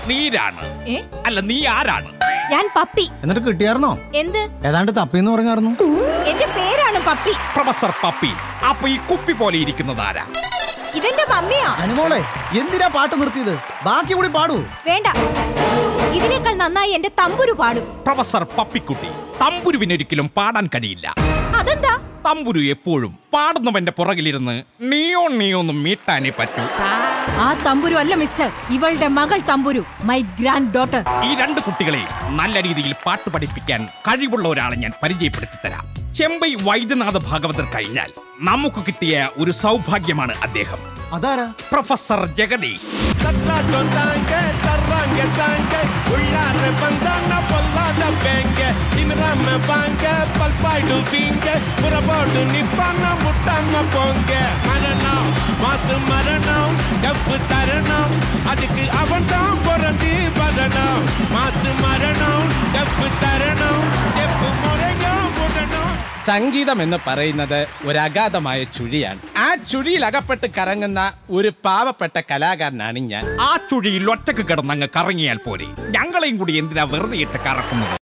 നീരാണ് ഏ അല്ല നീ ആരാണ് ഞാൻ പപ്പി എന്നിട്ട് കിട്ടിയായിരുന്നോ എന്ത് ഏതാണ്ട് തപ്പിന്ന് പറഞ്ഞായിരുന്നു എന്റെ പേരാണ് പപ്പി പ്രൊഫസർ പപ്പി അപ്പൊ ഈ കുപ്പി പോലെ ഇരിക്കുന്നത് ആരാ ഇതെന്റെ മമ്മിയാ അനുമോളെ എന്തിനാ പാട്ട് നിർത്തിയത് ബാക്കി കൂടി പാടൂ വേണ്ട ഇതിനേക്കാൾ നന്നായി എന്റെ തമ്പുരു പാടും പ്രൊഫസർ പപ്പിക്കുട്ടി തമ്പുരുവിനൊരിക്കലും പാടാൻ കഴിയില്ല അതെന്താ തമ്പുരു എപ്പോഴും പാടുന്നവന്റെ പുറകിലിരുന്ന് നീയോ നീയോന്നും മീട്ടാനേ പറ്റൂ ആ തമ്പുരു അല്ല മിസ്റ്റർ ഇവളുടെ മകൾ തമ്പുരു മൈ ഗ്രാൻഡ് ഡോട്ടർ ഈ രണ്ട് കുട്ടികളെ നല്ല രീതിയിൽ പാട്ട് പഠിപ്പിക്കാൻ കഴിവുള്ള ഒരാളെ ഞാൻ പരിചയപ്പെടുത്തി തരാം ചെമ്പൈ വൈദ്യനാഥ ഭാഗവതർ കഴിഞ്ഞാൽ നമുക്ക് കിട്ടിയ ഒരു സൗഭാഗ്യമാണ് അദ്ദേഹം അതാരാ പ്രൊഫസർ ജഗതി தட்டாட்டம் தாங்க தர்றாங்க சாங்க உள்ளார வந்தான்னா பொல்லாத பேங்க திமிராம வாங்க பல்பாயிடுவீங்க புறப்போடு நிப்பான்னா முட்டாம போங்க மரணம் மாசு மரணம் டப்பு தரணும் அதுக்கு அவன் தான் பிறந்து வரணும் மாசு மரணம் டப்பு தரணும் ஸ்டெப்பு முறையும் விடணும் സംഗീതം എന്ന് പറയുന്നത് ഒരു അഗാധമായ ചുഴിയാണ് ആ ചുഴിയിൽ അകപ്പെട്ട് കറങ്ങുന്ന ഒരു പാവപ്പെട്ട കലാകാരനാണ് ഞാൻ ആ ചുഴിയിൽ ഒറ്റക്ക് കിടന്നങ്ങ് കറങ്ങിയാൽ പോരെ ഞങ്ങളെയും കൂടി എന്തിനാ വെറുതെ ഇട്ട് കറക്കുന്നത്